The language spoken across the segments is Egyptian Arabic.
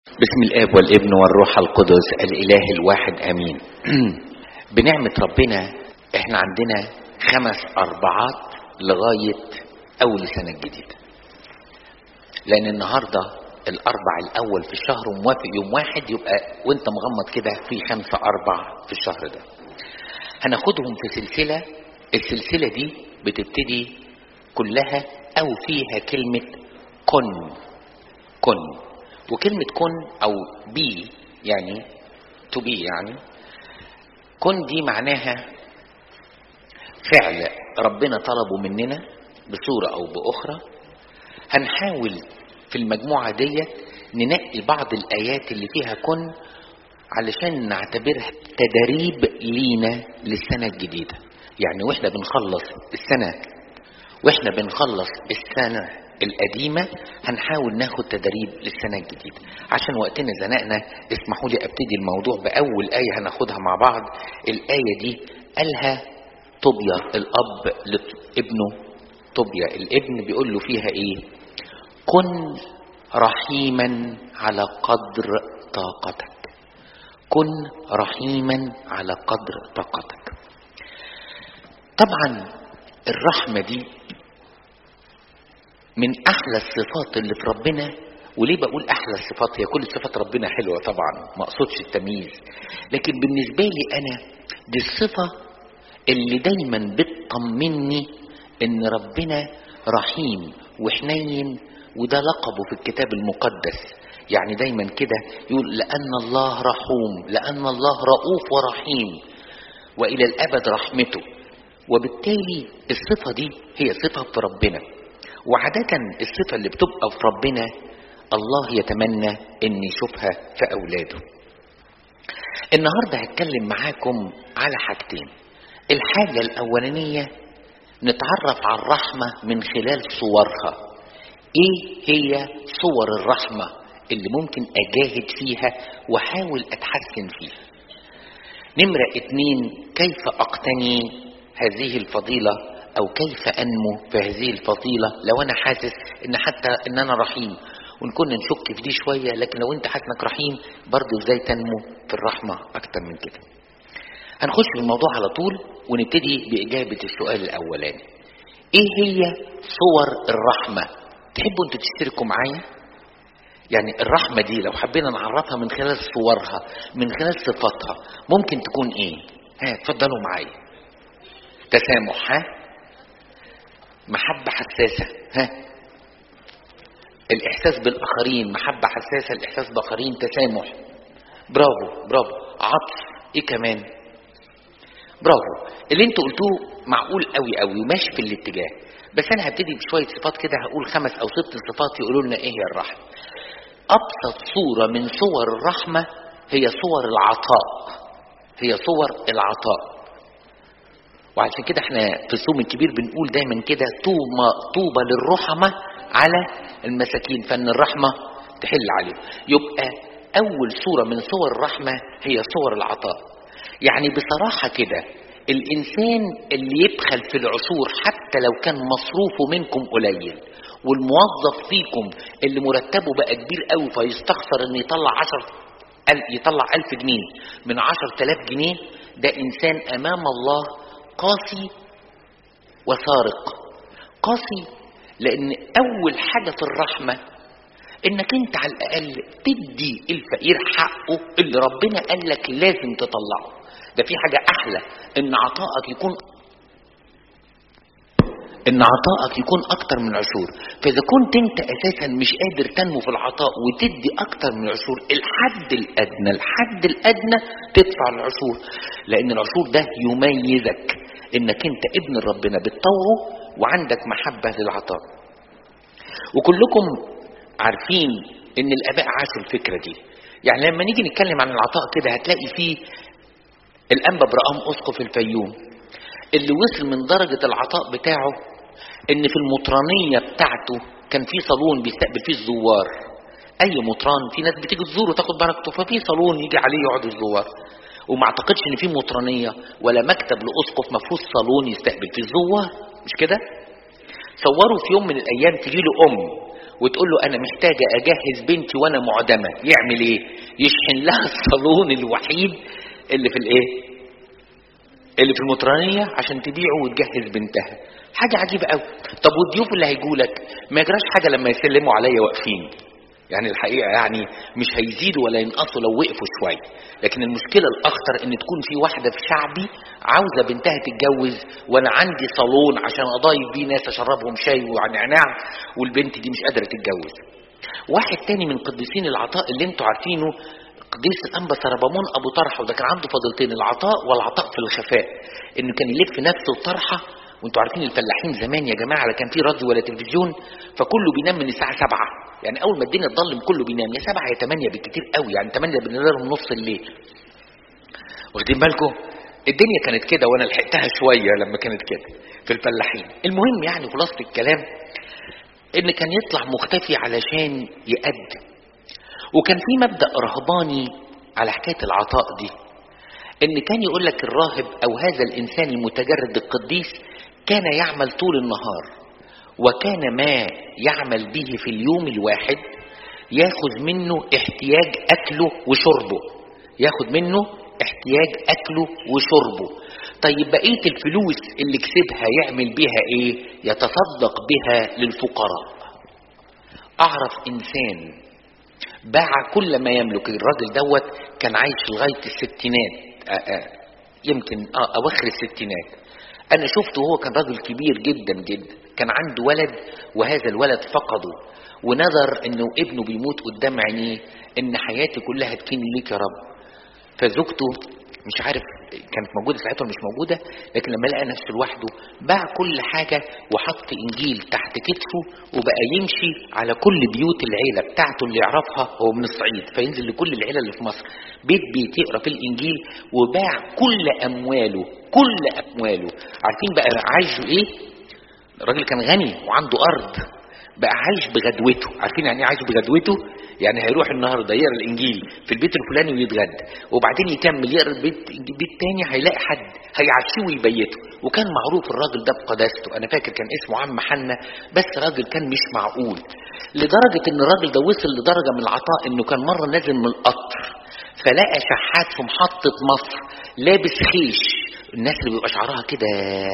بسم الاب والابن والروح القدس الاله الواحد امين بنعمه ربنا احنا عندنا خمس اربعات لغايه اول السنه الجديده لان النهارده الاربع الاول في الشهر وموافق يوم واحد يبقى وانت مغمض كده في خمسه اربع في الشهر ده هناخدهم في سلسله السلسله دي بتبتدي كلها او فيها كلمه كن كن وكلمة كن أو بي يعني to be يعني كن دي معناها فعل ربنا طلبه مننا بصورة أو بأخرى هنحاول في المجموعة ديت ننقي بعض الآيات اللي فيها كن علشان نعتبرها تدريب لينا للسنة الجديدة يعني واحنا بنخلص السنة واحنا بنخلص السنة القديمة هنحاول ناخد تدريب للسنة الجديدة عشان وقتنا زنقنا اسمحوا لي ابتدي الموضوع بأول آية هناخدها مع بعض الآية دي قالها طوبيا الأب لابنه طوبيا الابن بيقول له فيها ايه كن رحيما على قدر طاقتك كن رحيما على قدر طاقتك طبعا الرحمة دي من احلى الصفات اللي في ربنا وليه بقول احلى الصفات هي كل صفات ربنا حلوه طبعا ما اقصدش التمييز لكن بالنسبه لي انا دي الصفه اللي دايما بتطمني ان ربنا رحيم وحنين وده لقبه في الكتاب المقدس يعني دايما كده يقول لان الله رحوم لان الله رؤوف ورحيم والى الابد رحمته وبالتالي الصفه دي هي صفه في ربنا وعادة الصفة اللي بتبقى في ربنا الله يتمنى ان يشوفها في اولاده النهاردة هتكلم معاكم على حاجتين الحاجة الاولانية نتعرف على الرحمة من خلال صورها ايه هي صور الرحمة اللي ممكن اجاهد فيها واحاول اتحسن فيها نمرة اتنين كيف اقتني هذه الفضيلة او كيف انمو في هذه الفضيله لو انا حاسس ان حتى ان انا رحيم وان كنا نشك في دي شويه لكن لو انت حاسس انك رحيم برضه ازاي تنمو في الرحمه اكتر من كده هنخش في الموضوع على طول ونبتدي باجابه السؤال الاولاني ايه هي صور الرحمه تحبوا انتوا تشتركوا معايا يعني الرحمة دي لو حبينا نعرفها من خلال صورها من خلال صفاتها ممكن تكون ايه ها اتفضلوا معايا تسامح ها محبة حساسة ها الإحساس بالآخرين محبة حساسة الإحساس بالآخرين تسامح برافو برافو عطف إيه كمان برافو اللي انتوا قلتوه معقول قوي قوي وماشي في الاتجاه بس أنا هبتدي بشوية صفات كده هقول خمس أو ست صفات يقولوا لنا إيه هي الرحمة أبسط صورة من صور الرحمة هي صور العطاء هي صور العطاء وعشان كده احنا في الصوم الكبير بنقول دايما كده طوبى طوبى للرحمة على المساكين فان الرحمة تحل عليهم يبقى اول صورة من صور الرحمة هي صور العطاء يعني بصراحة كده الانسان اللي يبخل في العشور حتى لو كان مصروفه منكم قليل والموظف فيكم اللي مرتبه بقى كبير قوي فيستخسر ان يطلع عشر يطلع ألف جنيه من عشر تلاف جنيه ده إنسان أمام الله قاسي وسارق قاسي لان اول حاجة في الرحمة انك انت على الاقل تدي الفقير حقه اللي ربنا قال لك لازم تطلعه ده في حاجة احلى ان عطائك يكون ان عطائك يكون اكتر من العشور فاذا كنت انت اساسا مش قادر تنمو في العطاء وتدي اكتر من العشور الحد الادنى الحد الادنى تدفع العشور لان العشور ده يميزك انك انت ابن ربنا بتطوعه وعندك محبة للعطاء وكلكم عارفين ان الاباء عاشوا الفكرة دي يعني لما نيجي نتكلم عن العطاء كده هتلاقي فيه الانبا برقام اسقف الفيوم اللي وصل من درجة العطاء بتاعه ان في المطرانية بتاعته كان في صالون بيستقبل فيه الزوار اي مطران في ناس بتيجي تزور وتاخد بركته ففي صالون يجي عليه يقعد الزوار وما اعتقدش ان في مطرانيه ولا مكتب لاسقف مفروض صالون يستقبل فيه الزوار مش كده صوروا في يوم من الايام تجي له ام وتقول له انا محتاجه اجهز بنتي وانا معدمه يعمل ايه يشحن لها الصالون الوحيد اللي في الايه اللي في المطرانيه عشان تبيعه وتجهز بنتها حاجه عجيبه قوي طب والضيوف اللي هيجوا لك ما يجراش حاجه لما يسلموا عليا واقفين يعني الحقيقه يعني مش هيزيدوا ولا ينقصوا لو وقفوا شويه لكن المشكله الاخطر ان تكون في واحده في شعبي عاوزه بنتها تتجوز وانا عندي صالون عشان اضايف بيه ناس اشربهم شاي ونعناع والبنت دي مش قادره تتجوز واحد تاني من قديسين العطاء اللي انتوا عارفينه قديس الانبا سربامون ابو طرحه وده كان عنده فضيلتين العطاء والعطاء في الخفاء انه كان يلف نفسه الطرحه وانتوا عارفين الفلاحين زمان يا جماعه لا كان في راديو ولا تلفزيون فكله بينام من الساعه 7 يعني اول ما الدنيا تضلم كله بينام يا 7 يا 8 بالكتير قوي يعني 8 بالنهار من نص الليل واخدين بالكم الدنيا كانت كده وانا لحقتها شويه لما كانت كده في الفلاحين المهم يعني خلاصه الكلام ان كان يطلع مختفي علشان يقدم وكان في مبدا رهباني على حكايه العطاء دي ان كان يقول لك الراهب او هذا الانسان المتجرد القديس كان يعمل طول النهار وكان ما يعمل به في اليوم الواحد ياخذ منه احتياج اكله وشربه ياخذ منه احتياج اكله وشربه طيب بقيه الفلوس اللي كسبها يعمل بها ايه يتصدق بها للفقراء اعرف انسان باع كل ما يملك الراجل دوت كان عايش لغايه الستينات آآ آآ يمكن آه اواخر الستينات انا شفته هو كان راجل كبير جدا جدا كان عنده ولد وهذا الولد فقده ونظر انه ابنه بيموت قدام عينيه ان حياتي كلها تكين ليك يا رب فزوجته مش عارف كانت موجوده ساعتها مش موجوده لكن لما لقى نفسه لوحده باع كل حاجه وحط انجيل تحت كتفه وبقى يمشي على كل بيوت العيله بتاعته اللي يعرفها هو من الصعيد فينزل لكل العيله اللي في مصر بيت بيت يقرا في الانجيل وباع كل امواله كل امواله عارفين بقى عايش ايه الراجل كان غني وعنده ارض بقى عايش بغدوته عارفين يعني ايه عايش بغدوته يعني هيروح النهارده يقرا الانجيل في البيت الفلاني ويتغدى وبعدين يكمل يقرا البيت بيت تاني هيلاقي حد هيعشيه ويبيته وكان معروف الراجل ده بقداسته انا فاكر كان اسمه عم حنا بس راجل كان مش معقول لدرجه ان الراجل ده وصل لدرجه من العطاء انه كان مره نازل من القطر فلقى شحات في محطه مصر لابس خيش الناس اللي بيبقى شعرها كده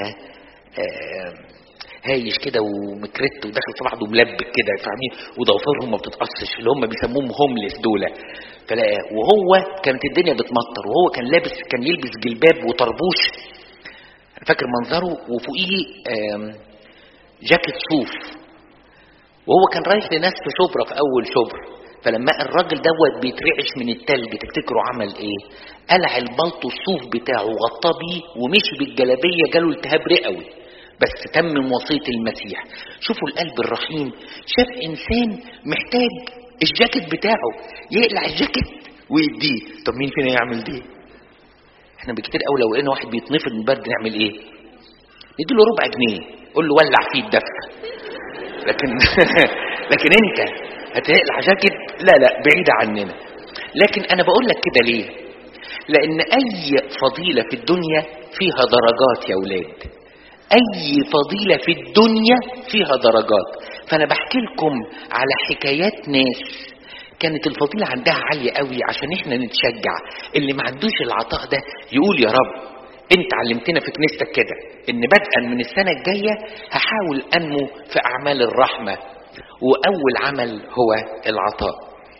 آه هايش كده ومكرت وداخل في بعضه ملبك كده فاهمين وضوافرهم ما بتتقصش اللي هم بيسموهم هومليس دول فلا وهو كانت الدنيا بتمطر وهو كان لابس كان يلبس جلباب وطربوش انا فاكر منظره وفوقيه جاكيت صوف وهو كان رايح لناس في شبرا في اول شبرا فلما الراجل دوت بيترعش من التلج تفتكروا عمل ايه قلع البلطو الصوف بتاعه وغطاه بيه ومشي بالجلابيه جاله التهاب رئوي بس تمم وصية المسيح شوفوا القلب الرحيم شاف إنسان محتاج الجاكيت بتاعه يقلع الجاكيت ويديه طب مين فينا يعمل دي احنا بكتير قوي لو لقينا واحد بيتنفض من البرد نعمل ايه نديله ربع جنيه قول له ولع فيه الدفة لكن لكن انت هتقلع جاكيت لا لا بعيدة عننا لكن انا بقول لك كده ليه لان اي فضيلة في الدنيا فيها درجات يا ولاد اي فضيله في الدنيا فيها درجات فانا بحكي لكم على حكايات ناس كانت الفضيله عندها عاليه قوي عشان احنا نتشجع اللي ما عندوش العطاء ده يقول يا رب انت علمتنا في كنيستك كده ان بدءا من السنه الجايه هحاول انمو في اعمال الرحمه واول عمل هو العطاء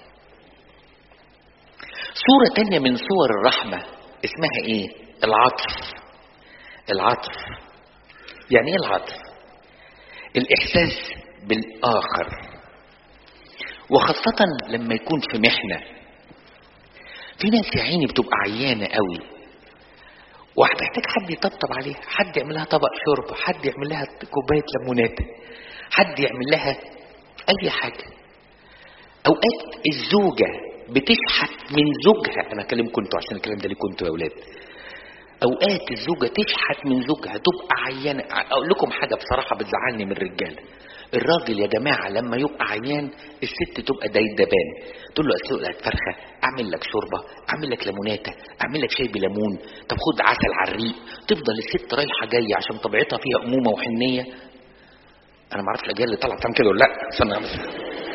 صوره تانية من صور الرحمه اسمها ايه العطف العطف يعني ايه العطف الاحساس بالاخر وخاصة لما يكون في محنة في ناس يا عيني بتبقى عيانة قوي وهتحتاج حد يطبطب عليها حد يعمل لها طبق شرب حد يعمل لها كوباية ليمونات حد يعمل لها اي حاجة اوقات الزوجة بتشحت من زوجها انا اكلمكم انتوا عشان الكلام ده ليكم انتوا يا اولاد اوقات الزوجة تشحت من زوجها تبقى عيانة اقول لكم حاجة بصراحة بتزعلني من الرجالة الراجل يا جماعة لما يبقى عيان الست تبقى ديدبان تقول له اسلق لك فرخة اعمل لك شوربة اعمل لك ليموناتة اعمل لك شاي بليمون طب خد عسل على الريق تفضل الست رايحة جاية عشان طبيعتها فيها امومة وحنية انا ما اعرفش الاجيال اللي طالعه تعمل كده ولا لا استنى بس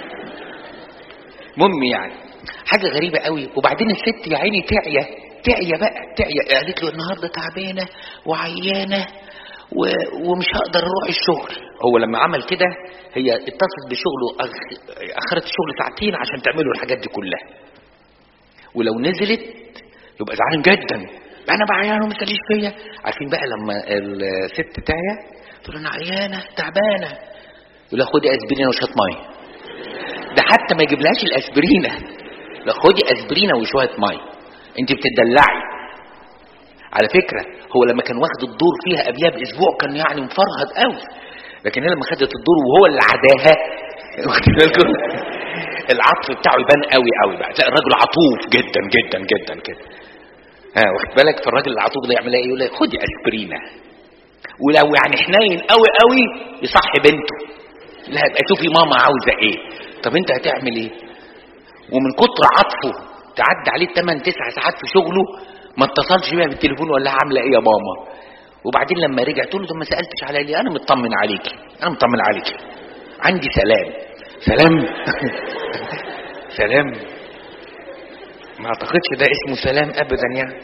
المهم يعني حاجه غريبه قوي وبعدين الست يا عيني تعيا تعيا بقى تعيا قالت له النهارده تعبانه وعيانه و... ومش هقدر اروح الشغل هو لما عمل كده هي اتصلت بشغله أخ... اخرت الشغل ساعتين عشان تعملوا الحاجات دي كلها ولو نزلت يبقى زعلان جدا انا بعيانه وما تساليش فيا عارفين بقى لما الست تعيا تقول انا عيانه تعبانه يقول لها خدي اسبرينه وشويه ميه ده حتى ما يجيبلهاش الاسبرينه لا خدي اسبرينه وشويه ميه انت بتدلعي على فكره هو لما كان واخد الدور فيها قبلها باسبوع كان يعني مفرهد قوي لكن هي لما خدت الدور وهو اللي عداها واخد بالكم العطف بتاعه يبان قوي قوي بقى تلاقي الراجل عطوف جدا جدا جدا كده ها واخد بالك فالراجل العطوف ده يعمل ايه يقول لها خدي اسبرينه ولو يعني حنين قوي قوي يصحي بنته لا يبقى شوفي ماما عاوزه ايه طب انت هتعمل ايه ومن كتر عطفه تعدي عليه 8 9 ساعات في شغله ما اتصلش بيها بالتليفون ولا عامله ايه يا ماما وبعدين لما رجع تقول له طب ما سالتش عليا ليه انا مطمن عليكي انا مطمن عليكي عندي سلام سلام سلام ما اعتقدش ده اسمه سلام ابدا يعني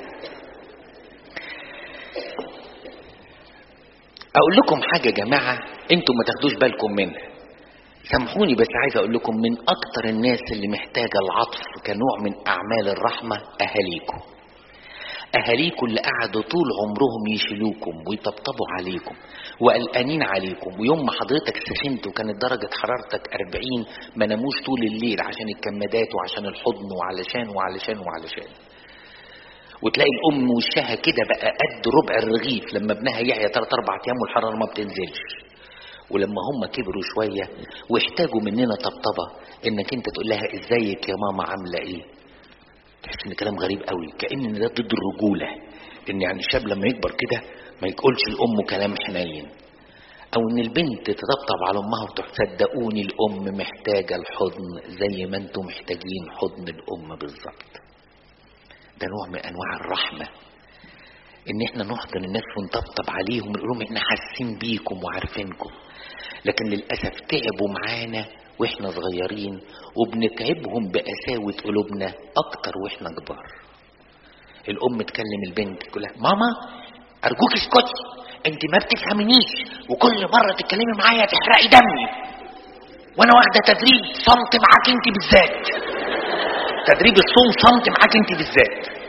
اقول لكم حاجه يا جماعه انتم ما تاخدوش بالكم منها سامحوني بس عايز اقول لكم من اكتر الناس اللي محتاجه العطف كنوع من اعمال الرحمه اهاليكم اهاليكم اللي قعدوا طول عمرهم يشيلوكم ويطبطبوا عليكم وقلقانين عليكم ويوم ما حضرتك سخنت وكانت درجه حرارتك 40 ما ناموش طول الليل عشان الكمادات وعشان الحضن وعلشان وعلشان وعلشان وتلاقي الام وشها كده بقى قد ربع الرغيف لما ابنها يحيى 3 4 ايام والحراره ما بتنزلش ولما هم كبروا شويه واحتاجوا مننا طبطبه انك انت تقول لها ازيك يا ماما عامله ايه تحس ان كلام غريب قوي كان ده ضد الرجوله ان يعني الشاب لما يكبر كده ما يقولش الام كلام حنين او ان البنت تطبطب على امها وتروح صدقوني الام محتاجه الحضن زي ما انتم محتاجين حضن الام بالظبط ده نوع من انواع الرحمه ان احنا نحضن الناس ونطبطب عليهم ونقول لهم احنا حاسين بيكم وعارفينكم لكن للاسف تعبوا معانا واحنا صغيرين وبنتعبهم بقساوة قلوبنا اكتر واحنا كبار الام تكلم البنت تقول لها ماما ارجوك اسكتي انت ما بتفهمنيش وكل مره تتكلمي معايا تحرقي دمي وانا واخده تدريب صمت معاك انت بالذات تدريب الصوم صمت معاك انت بالذات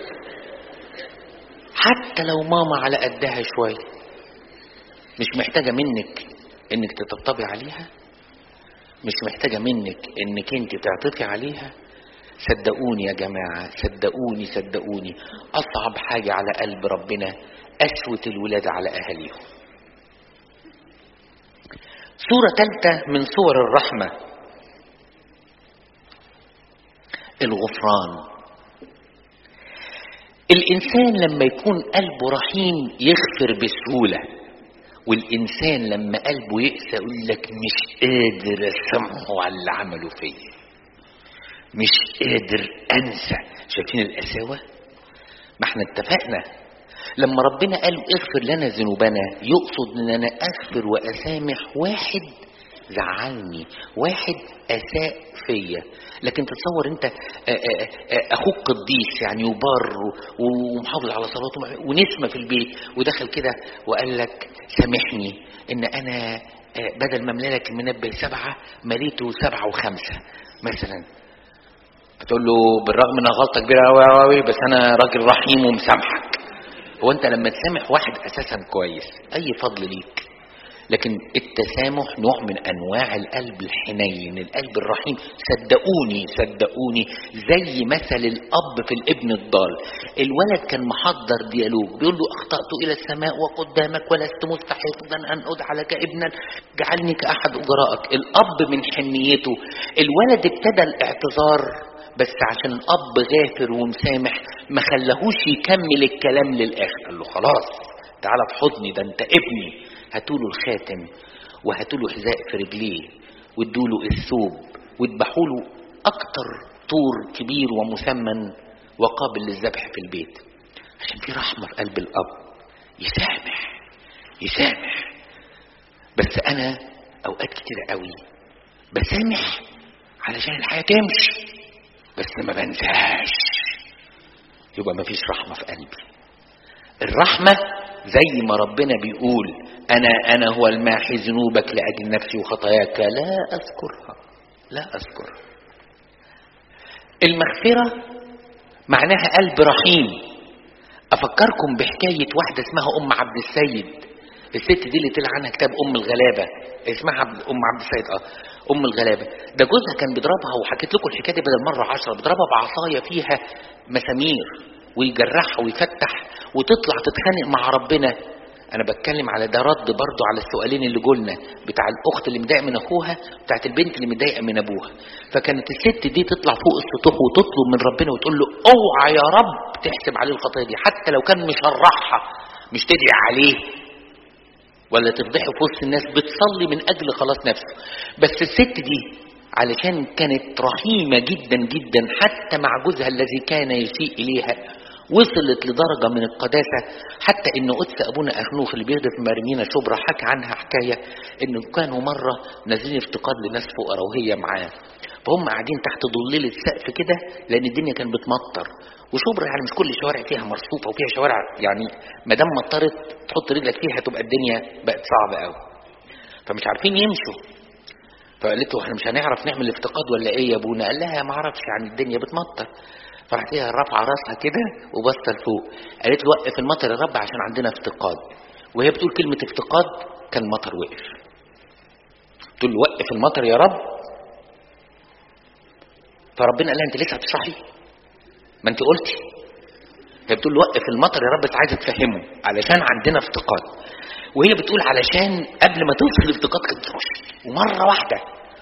حتى لو ماما على قدها شويه مش محتاجه منك انك تطبطبي عليها مش محتاجه منك انك انت تعطفي عليها صدقوني يا جماعه صدقوني صدقوني اصعب حاجه على قلب ربنا قسوه الولاد على اهاليهم صوره ثالثه من صور الرحمه الغفران الانسان لما يكون قلبه رحيم يغفر بسهوله والانسان لما قلبه يقسى يقول لك مش قادر اسامحه على اللي عمله فيا مش قادر انسى شايفين القساوه ما احنا اتفقنا لما ربنا قال اغفر لنا ذنوبنا يقصد ان انا اغفر واسامح واحد زعلني واحد اساء فيا لكن تتصور انت اخوك قديس يعني وبار ومحافظ على صلاته ونسمه في البيت ودخل كده وقال لك سامحني ان انا بدل ما املالك المنبه سبعه مليته سبعه وخمسه مثلا هتقول له بالرغم انها غلطه كبيره قوي قوي بس انا راجل رحيم ومسامحك هو انت لما تسامح واحد اساسا كويس اي فضل ليك لكن التسامح نوع من انواع القلب الحنين القلب الرحيم صدقوني صدقوني زي مثل الاب في الابن الضال الولد كان محضر ديالوج بيقول له اخطات الى السماء وقدامك ولست مستحقا ان ادعى لك ابنا جعلني كاحد اجرائك الاب من حنيته الولد ابتدى الاعتذار بس عشان الاب غافر ومسامح ما خلاهوش يكمل الكلام للاخر قال له خلاص تعالى في حضني ده انت ابني هاتوا له الخاتم وهاتوا له حذاء في رجليه وادوا له الثوب واذبحوا له اكتر طور كبير ومثمن وقابل للذبح في البيت عشان في رحمه في قلب الاب يسامح يسامح بس انا اوقات كتير قوي بسامح علشان الحياه تمشي بس ما بنساش يبقى ما فيش رحمه في قلبي الرحمه زي ما ربنا بيقول انا انا هو الماحي ذنوبك لاجل نفسي وخطاياك لا اذكرها لا اذكرها المغفره معناها قلب رحيم افكركم بحكايه واحده اسمها ام عبد السيد الست دي اللي طلع عنها كتاب ام الغلابه اسمها عبد ام عبد السيد اه ام الغلابه ده جوزها كان بيضربها وحكيت لكم الحكايه دي بدل مره عشرة بيضربها بعصايه فيها مسامير ويجرحها ويفتح وتطلع تتخانق مع ربنا انا بتكلم على ده رد برضو على السؤالين اللي قلنا بتاع الاخت اللي متضايقه من اخوها بتاعت البنت اللي متضايقه من ابوها فكانت الست دي تطلع فوق السطوح وتطلب من ربنا وتقول له اوعى يا رب تحسب عليه الخطيه دي حتى لو كان مشرحها مش تدعي عليه ولا تفضحه في وسط الناس بتصلي من اجل خلاص نفسه بس الست دي علشان كانت رحيمة جدا جدا حتى مع جوزها الذي كان يسيء إليها وصلت لدرجة من القداسة حتى إن قدس أبونا أخنوخ اللي بيهدف مرمينا شبرا حكى عنها حكاية إنه كانوا مرة نازلين افتقاد لناس فقراء وهي معاه فهم قاعدين تحت ظليل السقف كده لأن الدنيا كانت بتمطر وشبرا يعني مش كل الشوارع فيها مرصوفة وفيها شوارع يعني ما دام مطرت تحط رجلك فيها تبقى الدنيا بقت صعبة قوي فمش عارفين يمشوا فقالت له احنا مش هنعرف نعمل افتقاد ولا ايه يا ابونا قال لها ما اعرفش يعني الدنيا بتمطر فراحت هي رافعه راسها كده وبصت لفوق قالت له وقف المطر يا رب عشان عندنا افتقاد وهي بتقول كلمه افتقاد كان المطر وقف تقول له وقف المطر يا رب فربنا قال لها انت لسه هتشرحي ما انت قلتي هي بتقول له وقف المطر يا رب بس عايزه تفهمه علشان عندنا افتقاد وهي بتقول علشان قبل ما توصل الافتقاد كانت ترش ومره واحده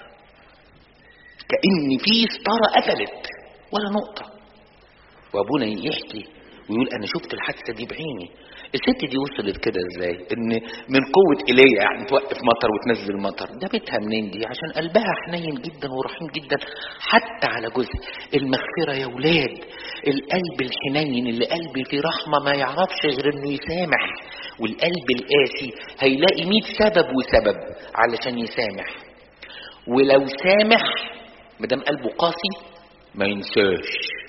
كان في ستاره قفلت ولا نقطه وابونا يحكي ويقول انا شفت الحادثه دي بعيني الست دي وصلت كده ازاي ان من قوه ايليا يعني توقف مطر وتنزل مطر ده بيتها منين دي عشان قلبها حنين جدا ورحيم جدا حتى على جزء المغفره يا ولاد القلب الحنين اللي قلبي فيه رحمه ما يعرفش غير انه يسامح والقلب القاسي هيلاقي مئة سبب وسبب علشان يسامح ولو سامح مدام قلبه قاسي ما ينساش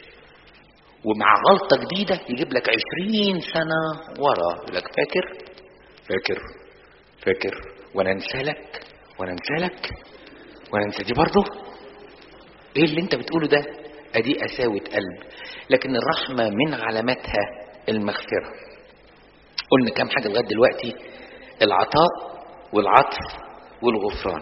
ومع غلطة جديدة يجيب لك عشرين سنة ورا يقول لك فاكر فاكر فاكر وانا انسى لك وانا انسى لك وانا انسى دي برضه ايه اللي انت بتقوله ده ادي قساوة قلب لكن الرحمة من علاماتها المغفرة قلنا كام حاجة لغاية دلوقتي العطاء والعطف والغفران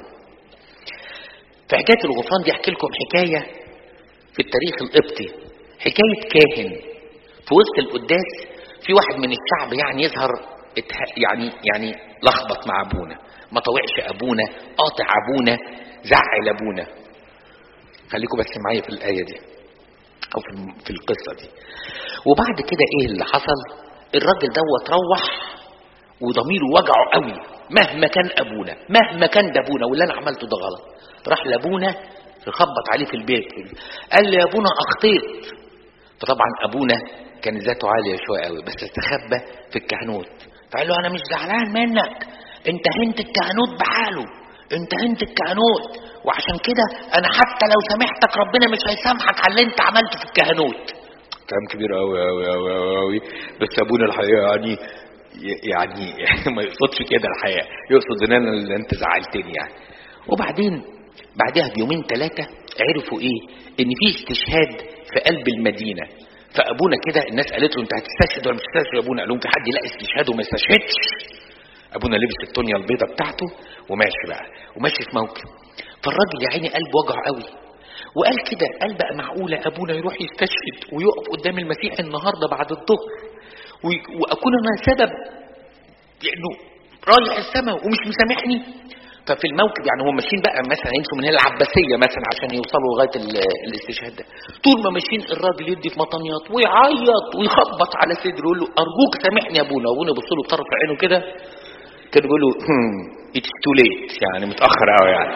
في حكاية الغفران دي احكي لكم حكاية في التاريخ القبطي حكاية كاهن في وسط القداس في واحد من الشعب يعني يظهر يعني يعني لخبط مع ابونا ما طوعش ابونا قاطع ابونا زعل ابونا خليكم بس معايا في الايه دي او في في القصه دي وبعد كده ايه اللي حصل الراجل دوت روح وضميره وجعه قوي مهما كان ابونا مهما كان ده ابونا واللي انا عملته ده غلط راح لابونا يخبط عليه في البيت قال لي يا ابونا اخطيت فطبعا ابونا كان ذاته عاليه شويه قوي بس استخبى في الكهنوت فقال له انا مش زعلان منك انت هنت الكهنوت بحاله انت هنت الكهنوت وعشان كده انا حتى لو سامحتك ربنا مش هيسامحك على اللي انت عملته في الكهنوت كلام كبير قوي قوي قوي قوي بس ابونا الحقيقه يعني يعني ما يقصدش كده الحقيقه يقصد ان انا اللي انت زعلتني يعني وبعدين بعدها بيومين ثلاثه عرفوا ايه ان في استشهاد في قلب المدينه فابونا كده الناس قالت له انت هتستشهد ولا مش هتستشهد يا ابونا قال لهم في حد يلاقي استشهاد وما يستشهدش ابونا لبس التونيا البيضه بتاعته وماشي بقى وماشي في موكب فالراجل يا عيني قلبه وجعه قوي وقال كده قال بقى معقوله ابونا يروح يستشهد ويقف قدام المسيح النهارده بعد الظهر واكون انا سبب لانه رايح السماء ومش مسامحني ففي الموكب يعني هم ماشيين بقى مثلا يمشوا من هنا العباسيه مثلا عشان يوصلوا لغايه الاستشهاد ده طول ما ماشيين الراجل يدي في مطنيات ويعيط ويخبط على صدره يقول له ارجوك سامحني يا ابونا وابونا يبص له بطرف عينه كده كان بيقول له اتس تو ليت يعني متاخر قوي يعني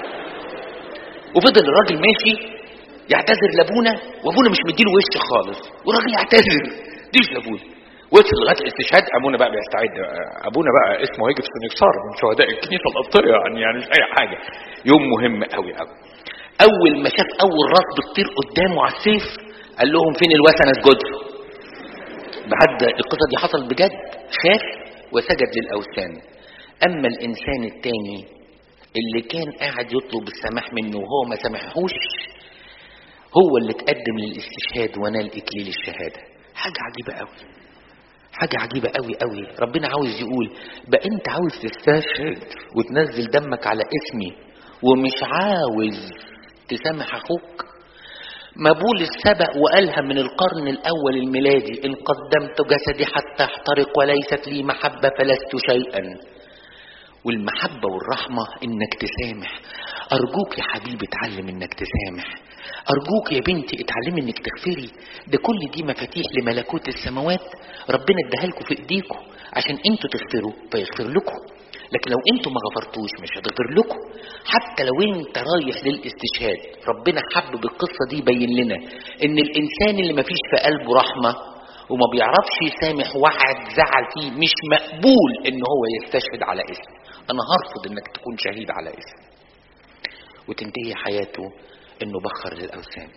وفضل الراجل ماشي يعتذر لابونا وابونا مش مديله وش خالص والراجل يعتذر ديش لابونا وصل لغايه الاستشهاد ابونا بقى بيستعد ابونا بقى اسمه هيجي في سنكسار من شهداء الكنيسه القبطيه يعني يعني مش اي حاجه يوم مهم قوي قوي اول ما شاف اول راس بتطير قدامه على السيف قال لهم فين الوثن اسجد له بعد القصه دي حصل بجد خاف وسجد للاوثان اما الانسان التاني اللي كان قاعد يطلب السماح منه وهو ما سامحهوش هو اللي اتقدم للاستشهاد ونال اكليل الشهاده حاجه عجيبه قوي حاجة عجيبة قوي قوي ربنا عاوز يقول بقى انت عاوز تستشهد وتنزل دمك على اسمي ومش عاوز تسامح اخوك ما بولس سبق وقالها من القرن الاول الميلادي ان قدمت جسدي حتى احترق وليست لي محبة فلست شيئا والمحبة والرحمة انك تسامح ارجوك يا حبيبي اتعلم انك تسامح ارجوك يا بنتي اتعلمي انك تغفري ده كل دي مفاتيح لملكوت السماوات ربنا اداها لكم في ايديكم عشان انتوا تغفروا فيغفر لكم لكن لو انتوا ما غفرتوش مش هتغفر لكم حتى لو انت رايح للاستشهاد ربنا حب بالقصه دي يبين لنا ان الانسان اللي ما فيش في قلبه رحمه وما بيعرفش يسامح واحد زعل فيه مش مقبول ان هو يستشهد على اسم انا هرفض انك تكون شهيد على اسم وتنتهي حياته انه بخر للاوثان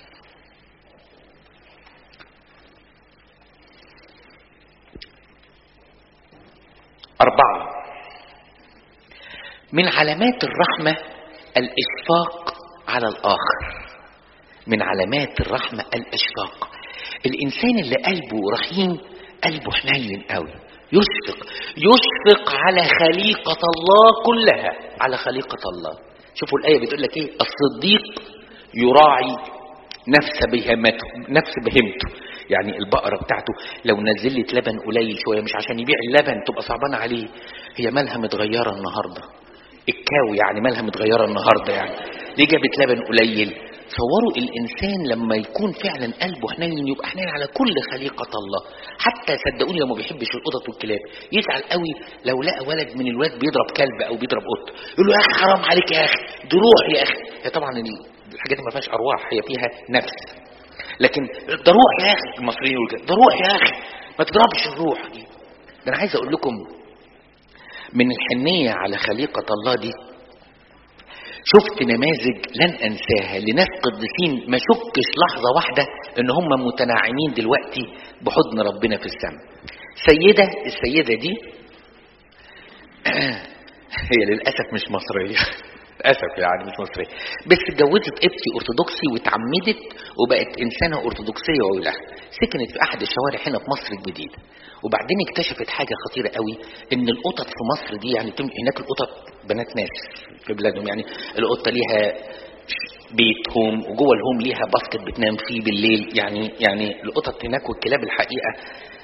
أربعة من علامات الرحمة الإشفاق على الآخر من علامات الرحمة الإشفاق الإنسان اللي قلبه رحيم قلبه حنين قوي يشفق يشفق على خليقة الله كلها على خليقة الله شوفوا الآية بتقول لك إيه الصديق يراعي نفس بهمته نفس بهمته يعني البقرة بتاعته لو نزلت لبن قليل شوية مش عشان يبيع اللبن تبقى صعبانة عليه هي مالها متغيرة النهاردة الكاوي يعني مالها متغيرة النهاردة يعني ليه جابت لبن قليل تصوروا الانسان لما يكون فعلا قلبه حنين يبقى حنين على كل خليقه الله حتى صدقوني لو ما بيحبش القطط والكلاب يزعل قوي لو لقى ولد من الولاد بيضرب كلب او بيضرب قط يقول له يا اخي حرام عليك يا اخي دي روح يا اخي هي طبعا الحاجات دي ما فيهاش ارواح هي فيها نفس لكن ده روح يا اخي المصريين يقول كده ده روح يا اخي ما تضربش الروح دي ده انا عايز اقول لكم من الحنيه على خليقه الله دي شفت نماذج لن انساها لناس قديسين ما شكش لحظه واحده ان هم متناعمين دلوقتي بحضن ربنا في السماء سيده السيده دي هي للاسف مش مصريه للاسف يعني مش مصريه بس اتجوزت ابتي ارثوذكسي واتعمدت وبقت انسانه ارثوذكسيه وولها سكنت في احد الشوارع هنا في مصر الجديده وبعدين اكتشفت حاجه خطيره قوي ان القطط في مصر دي يعني هناك القطط بنات ناس في بلادهم يعني القطه ليها بيتهم وجوه الهوم ليها باسكت بتنام فيه بالليل يعني يعني القطط هناك والكلاب الحقيقه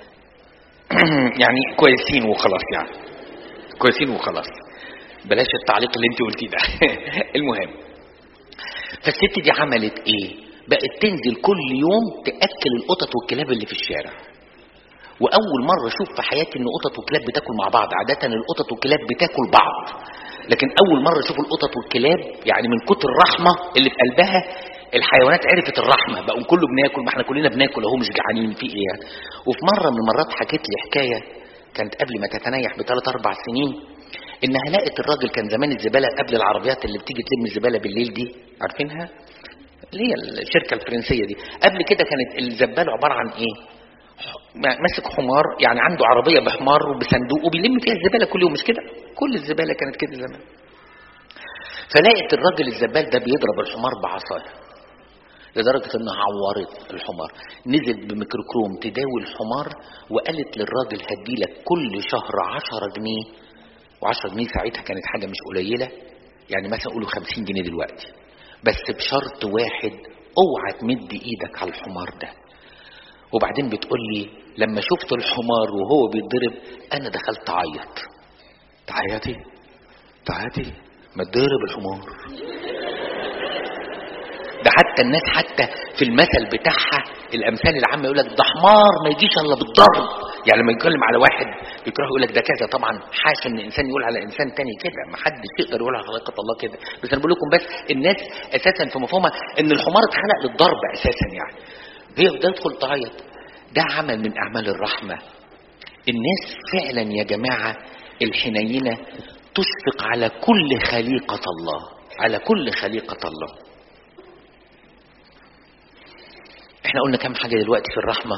يعني كويسين وخلاص يعني كويسين وخلاص بلاش التعليق اللي انت قلتيه ده المهم فالست دي عملت ايه بقت تنزل كل يوم تاكل القطط والكلاب اللي في الشارع واول مره اشوف في حياتي ان قطط وكلاب بتاكل مع بعض عاده القطط والكلاب بتاكل بعض لكن اول مره اشوف القطط والكلاب يعني من كتر الرحمه اللي في قلبها الحيوانات عرفت الرحمه بقوا كله بناكل ما احنا كلنا بناكل اهو مش جعانين في ايه يعني. وفي مره من المرات حكيت لي حكايه كانت قبل ما تتنيح بثلاث اربع سنين انها لقت الراجل كان زمان الزباله قبل العربيات اللي بتيجي تلم الزباله بالليل دي عارفينها اللي هي الشركه الفرنسيه دي قبل كده كانت الزبال عباره عن ايه ماسك حمار يعني عنده عربيه بحمار وبصندوق وبيلم فيها الزباله كل يوم مش كده كل الزباله كانت كده زمان فلقت الراجل الزبال ده بيضرب الحمار بعصايه لدرجة انها عورت الحمار نزل بميكروكروم تداوي الحمار وقالت للراجل هديلك كل شهر عشرة جنيه وعشرة جنيه ساعتها كانت حاجة مش قليلة يعني مثلا قولوا خمسين جنيه دلوقتي بس بشرط واحد اوعى تمد ايدك على الحمار ده وبعدين بتقول لي لما شفت الحمار وهو بيتضرب انا دخلت اعيط تعيطي تعيطي ما تضرب الحمار ده حتى الناس حتى في المثل بتاعها الامثال العامه يقول لك ده حمار ما يجيش الا بالضرب يعني لما يتكلم على واحد يكره يقول لك ده كذا طبعا حاشا ان انسان يقول على انسان تاني كده ما حدش يقدر يقول على خليقه الله كده بس انا بقول لكم بس الناس اساسا في مفهومها ان الحمار اتخلق للضرب اساسا يعني هي تدخل تعيط ده عمل من اعمال الرحمه الناس فعلا يا جماعه الحنينه تشفق على كل خليقه الله على كل خليقه الله احنا قلنا كام حاجة دلوقتي في الرحمة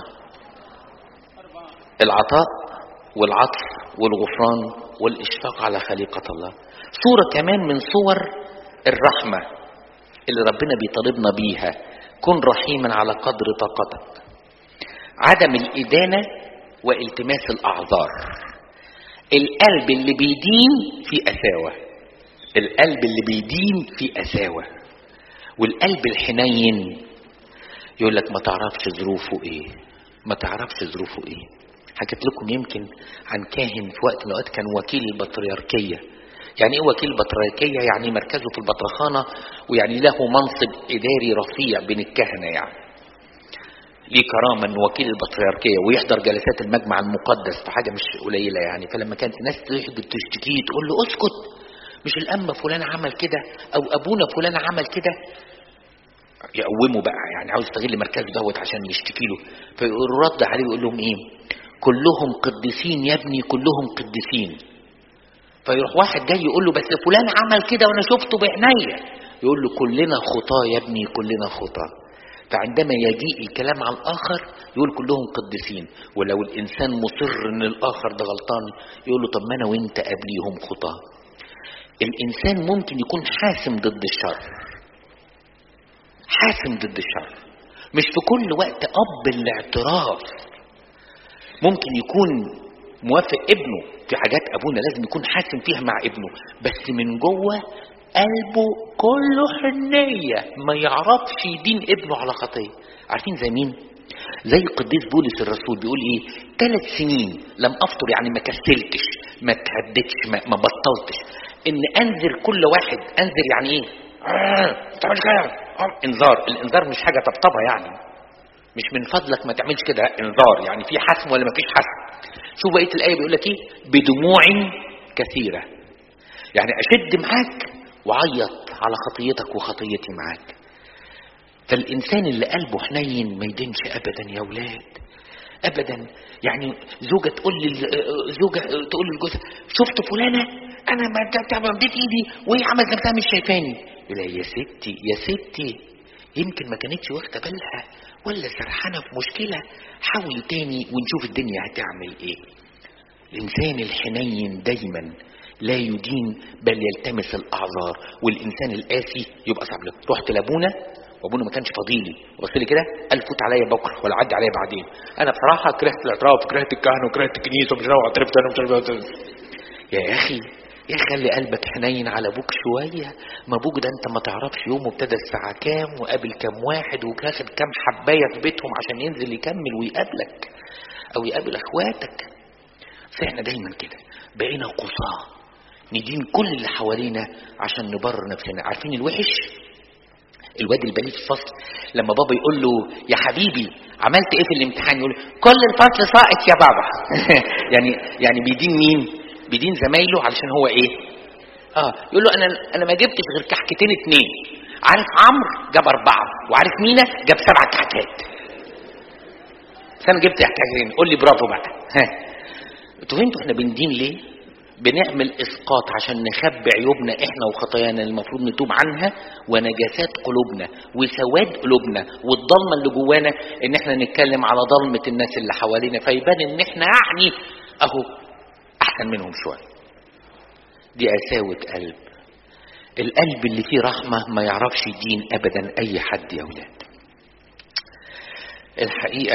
العطاء والعطف والغفران والإشفاق على خليقة الله صورة كمان من صور الرحمة اللي ربنا بيطالبنا بيها كن رحيما على قدر طاقتك عدم الإدانة والتماس الأعذار القلب اللي بيدين في أساوة القلب اللي بيدين في أساوة والقلب الحنين يقول لك ما تعرفش ظروفه ايه ما تعرفش ظروفه ايه حكيت لكم يمكن عن كاهن في وقت من الاوقات كان وكيل البطريركيه يعني ايه وكيل البطريركيه يعني مركزه في البطرخانه ويعني له منصب اداري رفيع بين الكهنه يعني ليه كرامه انه وكيل البطريركيه ويحضر جلسات المجمع المقدس في حاجه مش قليله يعني فلما كانت الناس تحضر تشتكيه تقول له اسكت مش الأم فلان عمل كده أو أبونا فلان عمل كده يقومه بقى يعني عاوز يستغل مركزه دوت عشان يشتكي له فيرد عليه ويقول لهم ايه كلهم قديسين يا ابني كلهم قديسين فيروح واحد جاي يقول له بس فلان عمل كده وانا شفته بعينيا يقول له كلنا خطاه يا ابني كلنا خطاه فعندما يجيء الكلام عن الآخر يقول كلهم قديسين ولو الإنسان مصر إن الآخر ده غلطان يقول له طب ما أنا وأنت قبليهم خطاه الإنسان ممكن يكون حاسم ضد الشر حاسم ضد الشر مش في كل وقت أب الاعتراف ممكن يكون موافق ابنه في حاجات أبونا لازم يكون حاسم فيها مع ابنه بس من جوه قلبه كله حنية ما يعرفش يدين ابنه على خطية عارفين زي مين زي القديس بولس الرسول بيقول ايه ثلاث سنين لم افطر يعني ما كسلتش ما تهددش ما, ما بطلتش ان انذر كل واحد انذر يعني ايه آه تعمل كده آه. انذار الانذار مش حاجه طبطبه يعني مش من فضلك ما تعملش كده انذار يعني في حسم ولا ما فيش حسم شوف بقيه الايه بيقول لك ايه بدموع كثيره يعني اشد معاك وعيط على خطيتك وخطيتي معاك فالإنسان اللي قلبه حنين ما يدينش أبدا يا ولاد أبدا يعني زوجة تقول لي زوجة تقول لجوزها شفت فلانة أنا ما مديت إيدي وهي عملت نفسها مش شايفاني يقول يا ستي يا ستي يمكن ما كانتش واخدة بالها ولا سرحانة في مشكلة حاولي تاني ونشوف الدنيا هتعمل إيه الإنسان الحنين دايما لا يدين بل يلتمس الاعذار والانسان القاسي يبقى صعب له رحت لابونا وابونا ما كانش فاضيلي بص لي كده قال فوت عليا بكره ولا عدي عليا بعدين انا بصراحه كرهت الاعتراف وكرهت الكهنه وكرهت الكنيسه ومش ناوي اعترف انا مش عارف يا اخي يا خلي قلبك حنين على ابوك شويه ما ابوك ده انت ما تعرفش يومه ابتدى الساعه كام وقابل كام واحد وكاخد كام حبايه في بيتهم عشان ينزل يكمل ويقابلك او يقابل اخواتك فاحنا دايما كده بقينا قصاه ندين كل اللي حوالينا عشان نبرر نفسنا عارفين الوحش الواد البليد في الفصل لما بابا يقول له يا حبيبي عملت ايه في الامتحان يقول كل الفصل ساقط يا بابا يعني يعني بيدين مين بيدين زمايله علشان هو ايه اه يقول له انا انا ما جبتش غير كحكتين اتنين عارف عمرو جاب اربعه وعارف مينا جاب سبع كحكات انا جبت كحكتين قول لي برافو بقى ها انتوا فهمتوا احنا بندين ليه بنعمل اسقاط عشان نخبي عيوبنا احنا وخطايانا اللي المفروض نتوب عنها ونجاسات قلوبنا وسواد قلوبنا والضلمه اللي جوانا ان احنا نتكلم على ضلمه الناس اللي حوالينا فيبان ان احنا يعني اهو احسن منهم شويه دي قساوه قلب القلب اللي فيه رحمه ما يعرفش يدين ابدا اي حد يا ولاد الحقيقه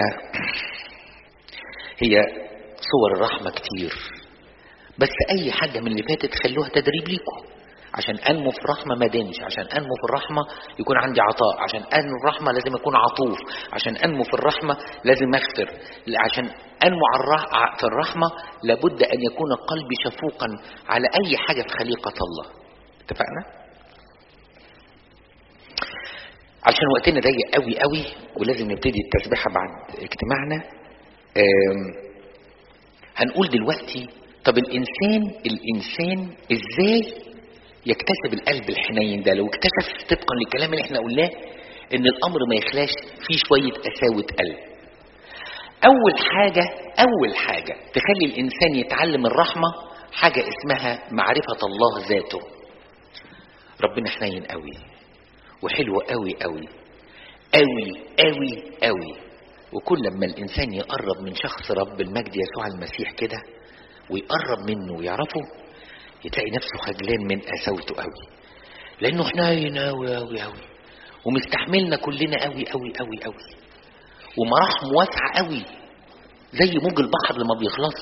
هي صور الرحمه كتير بس اي حاجه من اللي فاتت خلوها تدريب ليكم عشان انمو في الرحمه ما دينش عشان انمو في الرحمه يكون عندي عطاء عشان انمو في الرحمه لازم اكون عطوف عشان انمو في الرحمه لازم اغفر عشان انمو في الرحمه لابد ان يكون قلبي شفوقا على اي حاجه في خليقه الله اتفقنا عشان وقتنا ضيق قوي قوي ولازم نبتدي التسبيحه بعد اجتماعنا هنقول دلوقتي طب الانسان الانسان ازاي يكتسب القلب الحنين ده لو اكتشف طبقا للكلام اللي احنا قلناه ان الامر ما يخلاش فيه شويه قساوه قلب اول حاجه اول حاجه تخلي الانسان يتعلم الرحمه حاجه اسمها معرفه الله ذاته ربنا حنين قوي وحلو قوي قوي قوي قوي قوي وكل لما الانسان يقرب من شخص رب المجد يسوع المسيح كده ويقرب منه ويعرفه يتلاقي نفسه خجلان من قساوته قوي لانه حنين قوي قوي قوي ومستحملنا كلنا قوي قوي قوي قوي ومراحمه واسعه قوي زي موج البحر لما بيخلص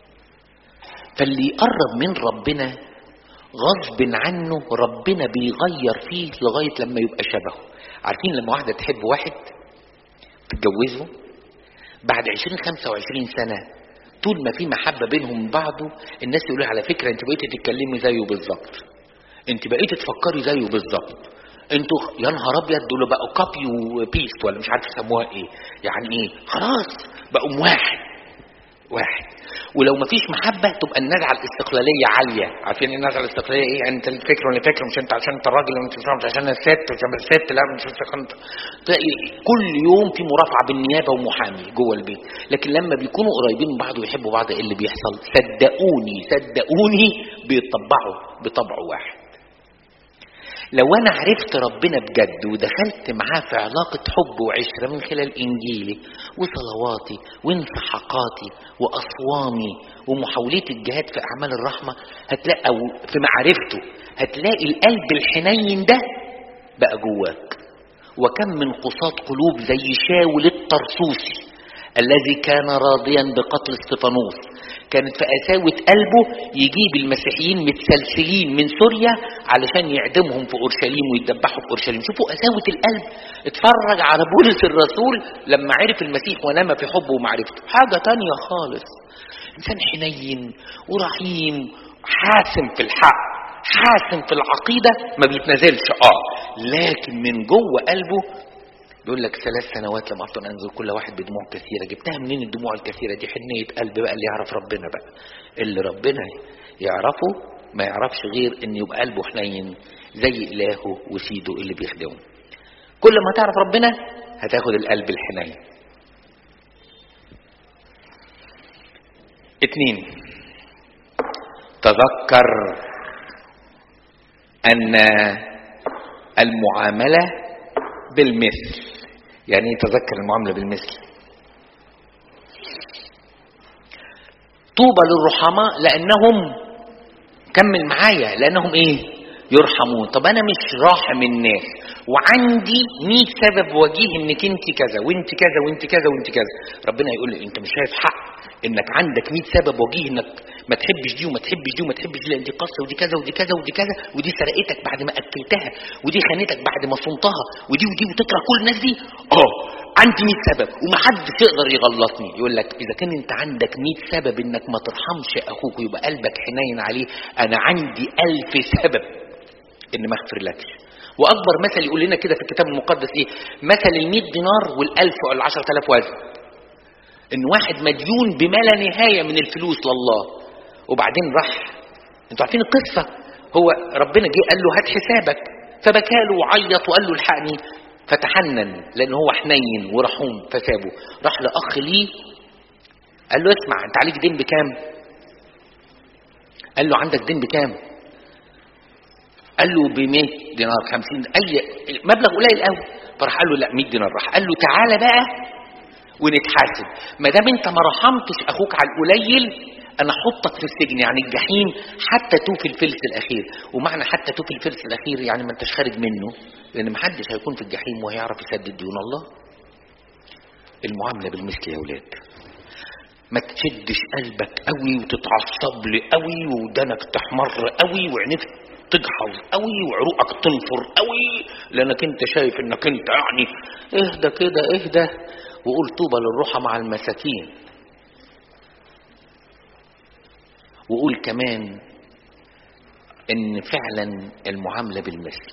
فاللي يقرب من ربنا غصب عنه ربنا بيغير فيه لغايه لما يبقى شبهه عارفين لما واحده تحب واحد تتجوزه بعد 20 25 سنه طول ما في محبه بينهم من بعضه الناس يقولوا على فكره انت بقيتي تتكلمي زيه بالظبط انت بقيتي تفكري زيه بالظبط انتوا يا نهار ابيض دول بقوا كوبي وبيست ولا مش عارف يسموها ايه يعني ايه خلاص بقوا واحد واحد ولو ما فيش محبة تبقى النزعة الاستقلالية عالية عارفين النزعة الاستقلالية ايه انت الفكر ولا فكر مش انت عشان انت الراجل وانت مش عشان الست عشان الست لا مش انت تلاقي كل يوم في مرافعة بالنيابة ومحامي جوه البيت لكن لما بيكونوا قريبين من بعض ويحبوا بعض ايه اللي بيحصل صدقوني صدقوني بيطبعوا بطبع واحد لو انا عرفت ربنا بجد ودخلت معاه في علاقة حب وعشرة من خلال انجيلي وصلواتي وانسحاقاتي واصوامي ومحاولتي الجهاد في اعمال الرحمة هتلاقي او في معرفته هتلاقي القلب الحنين ده بقى جواك وكم من قصاة قلوب زي شاول الطرسوسي الذي كان راضيا بقتل استفانوس كانت في قساوة قلبه يجيب المسيحيين متسلسلين من سوريا علشان يعدمهم في أورشليم ويدبحوا في أورشليم شوفوا قساوة القلب اتفرج على بولس الرسول لما عرف المسيح ونام في حبه ومعرفته حاجة تانية خالص إنسان حنين ورحيم حاسم في الحق حاسم في العقيدة ما بيتنازلش اه لكن من جوه قلبه بيقول لك ثلاث سنوات لم أفضل أنزل كل واحد بدموع كثيرة جبتها منين الدموع الكثيرة دي حنية قلب بقى اللي يعرف ربنا بقى اللي ربنا يعرفه ما يعرفش غير ان يبقى قلبه حنين زي إلهه وسيده اللي بيخدمه كل ما تعرف ربنا هتاخد القلب الحنين اتنين تذكر أن المعاملة بالمثل يعني تذكر المعاملة بالمثل طوبى للرحماء لأنهم كمل معايا لأنهم إيه يرحمون طب أنا مش راحم الناس وعندي 100 سبب وجيه إنك أنت كذا وأنت كذا وأنت كذا وأنت كذا ربنا يقول لي أنت مش شايف حق إنك عندك 100 سبب وجيه إنك ما تحبش دي وما تحبش دي وما تحبش دي لأن دي قصة ودي كذا ودي كذا ودي كذا ودي سرقتك بعد ما أكلتها ودي خانتك بعد ما صنتها ودي ودي وتكره كل الناس دي اه عندي 100 سبب ومحدش يقدر يغلطني يقول لك اذا كان انت عندك 100 سبب انك ما ترحمش اخوك ويبقى قلبك حنين عليه انا عندي ألف سبب ان ما اغفرلكش واكبر مثل يقول لنا كده في الكتاب المقدس ايه مثل ال 100 دينار وال1000 وال 10000 وزن ان واحد مديون بما لا نهايه من الفلوس لله وبعدين راح انتوا عارفين القصه هو ربنا جه قال له هات حسابك فبكى له وعيط وقال له الحقني فتحنن لان هو حنين ورحوم فسابه راح لاخ ليه قال له اسمع انت عليك دين بكام قال له عندك دين بكام قال له ب 100 دينار 50 اي مبلغ قليل قوي فراح قال له لا 100 دينار راح قال له تعالى بقى ونتحاسب ما دام انت ما رحمتش اخوك على القليل انا احطك في السجن يعني الجحيم حتى توفي الفلس الاخير ومعنى حتى توفي الفلس الاخير يعني ما انتش خارج منه لان محدش هيكون في الجحيم وهيعرف يسدد ديون الله المعامله بالمثل يا ولاد ما تشدش قلبك قوي وتتعصب لي قوي ودانك تحمر قوي وعينيك تجحظ قوي وعروقك تنفر قوي لانك انت شايف انك انت يعني اهدى كده اهدى وقول طوبى للرحى مع المساكين وقول كمان ان فعلا المعامله بالمثل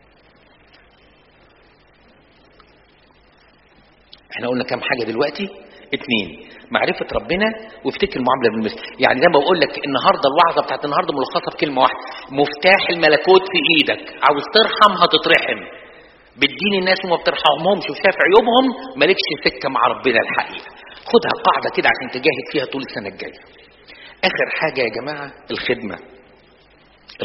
احنا قلنا كام حاجه دلوقتي اتنين معرفة ربنا وافتكر المعاملة بالمثل يعني زي ما بقول لك النهاردة الوعظة بتاعت النهاردة ملخصة بكلمة واحدة مفتاح الملكوت في ايدك عاوز ترحم هتترحم بتدين الناس وما بترحمهمش وشايف عيوبهم مالكش سكة مع ربنا الحقيقة خدها قاعدة كده عشان تجاهد فيها طول السنة الجاية اخر حاجة يا جماعة الخدمة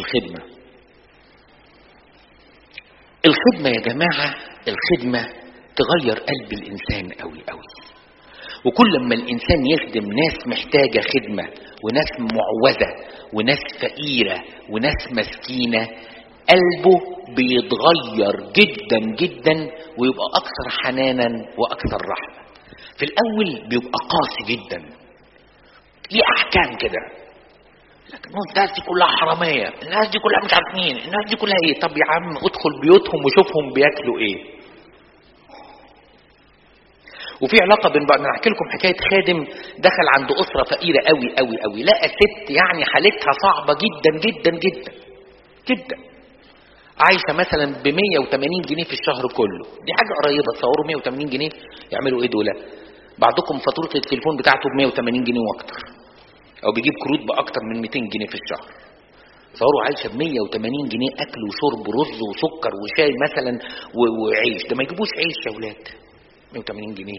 الخدمة الخدمة يا جماعة الخدمة تغير قلب الانسان قوي قوي وكل ما الانسان يخدم ناس محتاجه خدمه وناس معوزه وناس فقيره وناس مسكينه قلبه بيتغير جدا جدا ويبقى اكثر حنانا واكثر رحمه في الاول بيبقى قاسي جدا ليه احكام كده لكن الناس دي كلها حراميه الناس دي كلها مش عارف مين الناس دي كلها ايه طب يا عم ادخل بيوتهم وشوفهم بياكلوا ايه وفي علاقة بين بعض أنا أحكي لكم حكاية خادم دخل عند أسرة فقيرة قوي قوي قوي لقى ست يعني حالتها صعبة جدا جدا جدا جدا عايشة مثلا ب 180 جنيه في الشهر كله دي حاجة قريبة تصوروا 180 جنيه يعملوا إيه دول بعضكم فاتورة التليفون بتاعته ب 180 جنيه وأكتر أو بيجيب كروت بأكتر من 200 جنيه في الشهر تصوروا عايشة ب 180 جنيه أكل وشرب ورز وسكر وشاي مثلا و- وعيش ده ما يجيبوش عيش يا ولاد 180 جنيه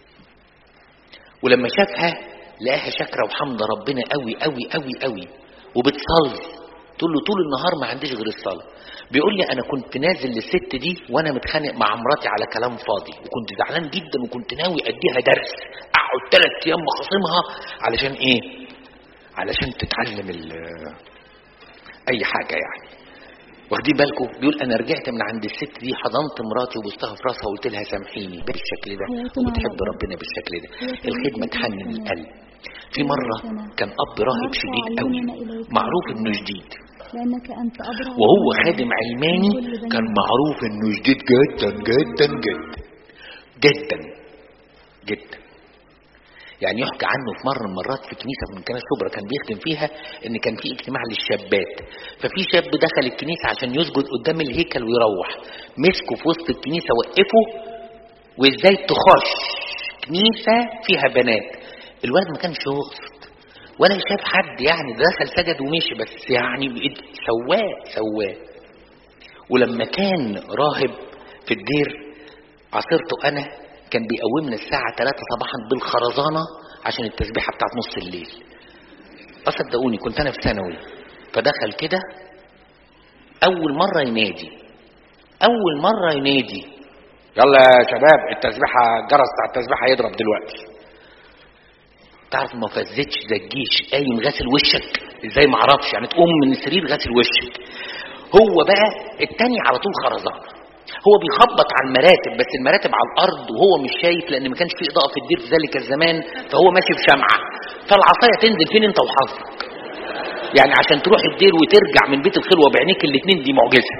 ولما شافها لقاها شاكرة وحمدة ربنا قوي قوي قوي قوي وبتصلي تقول له طول النهار ما عنديش غير الصلاة بيقول لي أنا كنت نازل للست دي وأنا متخانق مع مراتي على كلام فاضي وكنت زعلان جدا وكنت ناوي أديها درس أقعد ثلاث أيام مخاصمها علشان إيه؟ علشان تتعلم ال- أي حاجة يعني واخدين بالكم بيقول انا رجعت من عند الست دي حضنت مراتي وبوستها في راسها وقلت لها سامحيني بالشكل ده وبتحب ربنا بالشكل ده الخدمه تحنن القلب في مره كان اب راهب شديد قوي معروف انه شديد لأنك أنت أبرع وهو خادم علماني كان معروف انه شديد جدا جدا جدا جدا جدا يعني يحكى عنه في مره من المرات في كنيسه من كنائس كبرى كان بيخدم فيها ان كان في اجتماع للشابات ففي شاب دخل الكنيسه عشان يسجد قدام الهيكل ويروح مسكه في وسط الكنيسه وقفه وازاي تخش كنيسه فيها بنات الولد ما كانش يقصد ولا شاف حد يعني دخل سجد ومشي بس يعني بإيد- سواه سواه ولما كان راهب في الدير عصرته انا كان بيقومنا الساعة 3 صباحا بالخرزانة عشان التسبيحة بتاعت نص الليل أصدقوني كنت أنا في ثانوي فدخل كده أول مرة ينادي أول مرة ينادي يلا يا شباب التسبيحة الجرس بتاع التسبيحة هيضرب دلوقتي تعرف ما فزتش زي الجيش قايم غاسل وشك ازاي ما اعرفش يعني تقوم من السرير غاسل وشك هو بقى التاني على طول خرزان هو بيخبط على المراتب بس المراتب على الارض وهو مش شايف لان ما كانش في اضاءه في الدير في ذلك الزمان فهو ماشي بشمعه فالعصايه تنزل فين انت وحظك يعني عشان تروح الدير وترجع من بيت الخلوه بعينيك الاثنين دي معجزه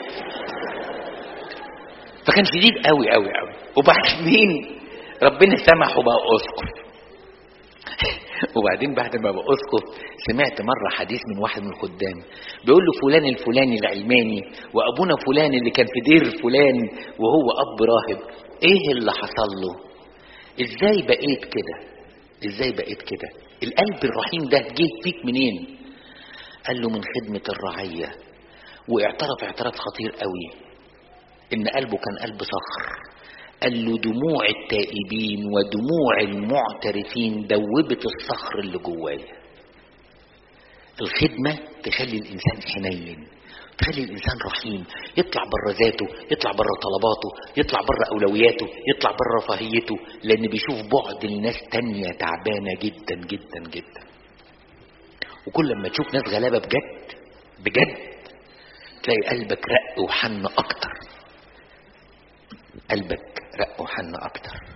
فكان شديد قوي قوي قوي وبعدين ربنا سمح وبقى اسقف وبعدين بعد ما بقى اسقف سمعت مره حديث من واحد من الخدام بيقول له فلان الفلاني العلماني وابونا فلان اللي كان في دير فلان وهو اب راهب ايه اللي حصل له ازاي بقيت كده ازاي بقيت كده القلب الرحيم ده جه فيك منين قال له من خدمه الرعيه واعترف اعتراف خطير قوي ان قلبه كان قلب صخر قال له دموع التائبين ودموع المعترفين دوبت الصخر اللي جوايا الخدمة تخلي الإنسان حنين تخلي الإنسان رحيم يطلع بره ذاته يطلع بره طلباته يطلع بره أولوياته يطلع بره رفاهيته لأن بيشوف بعد الناس تانية تعبانة جدا جدا جدا وكل ما تشوف ناس غلابة بجد بجد تلاقي قلبك رق وحن أكتر قلبك رق وحن أكتر